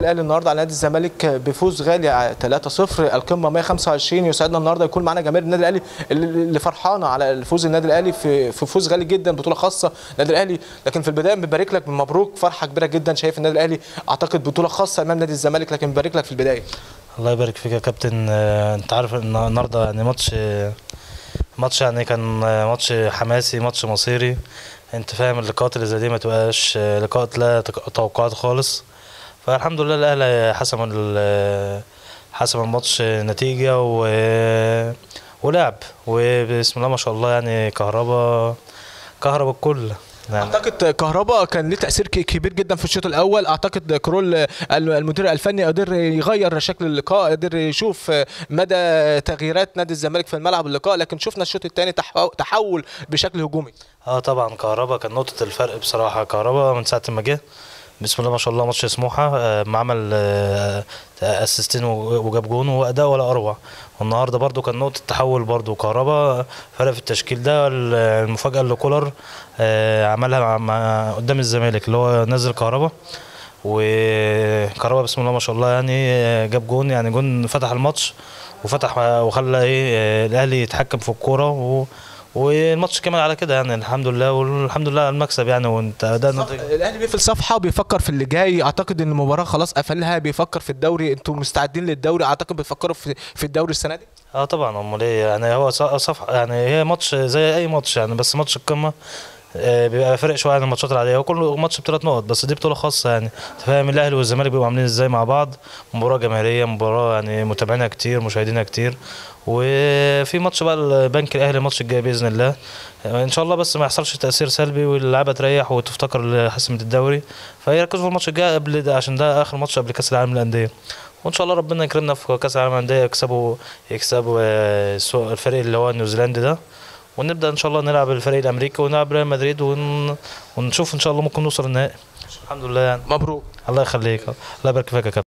الاهلي النهارده على نادي الزمالك بفوز غالي 3-0 القمه 125 يسعدنا النهارده يكون معانا جماهير النادي الاهلي اللي فرحانه على الفوز النادي الاهلي في في فوز غالي جدا بطوله خاصه النادي الاهلي لكن في البدايه بنبارك لك مبروك فرحه كبيره جدا شايف النادي الاهلي اعتقد بطوله خاصه امام نادي الزمالك لكن بنبارك لك في البدايه الله يبارك فيك يا كابتن آه، انت عارف ان النهارده يعني ماتش آه، ماتش يعني كان آه، ماتش حماسي ماتش مصيري انت فاهم اللقاءات اللي زي دي ما تبقاش آه، لقاءات لا تك- توقعات خالص فالحمد لله الاهلي حسم ال- حسم الماتش نتيجه و ولعب وبسم الله ما شاء الله يعني كهربا كهربا الكل يعني اعتقد كهربا كان ليه تاثير ك- كبير جدا في الشوط الاول اعتقد كرول الم- المدير الفني قدر يغير شكل اللقاء قدر يشوف مدى تغييرات نادي الزمالك في الملعب اللقاء لكن شفنا الشوط الثاني تحول بشكل هجومي اه طبعا كهربا كان نقطة الفرق بصراحة كهربا من ساعة ما جه بسم الله ما شاء الله ماتش سموحة آه، ما عمل آه، اسيستين وجاب جون واداء ولا اروع والنهارده برضو كان نقطة تحول برضو كهربا فرق في التشكيل ده المفاجأة اللي كولر آه، عملها مع- مع قدام الزمالك اللي هو نزل كهربا وكهربا بسم الله ما شاء الله يعني آه، جاب جون يعني جون فتح الماتش وفتح وخلى ايه آه، الاهلي يتحكم في الكوره و والماتش كمل على كده يعني الحمد لله والحمد لله على المكسب يعني وانت اداء النتيجه الاهلي بيقفل صفحه بيفكر في اللي جاي اعتقد ان المباراه خلاص قفلها بيفكر في الدوري انتوا مستعدين للدوري اعتقد بيفكروا في في الدوري السنه دي اه طبعا امال ايه يعني هو ص- صفحه يعني هي ماتش زي اي ماتش يعني بس ماتش القمه آه، بيبقى فرق شويه عن الماتشات العاديه هو كل ماتش بثلاث نقط بس دي بطوله خاصه يعني انت فاهم الاهلي والزمالك بيبقوا عاملين ازاي مع بعض مباراه جماهيريه مباراه يعني متابعينها كتير مشاهدينها كتير وفي ماتش بقى البنك الاهلي الماتش الجاي باذن الله ان شاء الله بس ما يحصلش تاثير سلبي واللعيبه تريح وتفتكر حسمه الدوري فيركزوا في الماتش الجاي قبل ده عشان ده اخر ماتش قبل كاس العالم للانديه وان شاء الله ربنا يكرمنا في كاس العالم للانديه يكسبوا يكسبوا آه، السو- الفريق اللي هو نيوزيلندا ده ونبدا ان شاء الله نلعب الفريق الامريكي ونلعب ريال مدريد ون... ونشوف ان شاء الله ممكن نوصل النهائي الحمد لله يعني مبروك الله يخليك الله يبارك فيك يا كابتن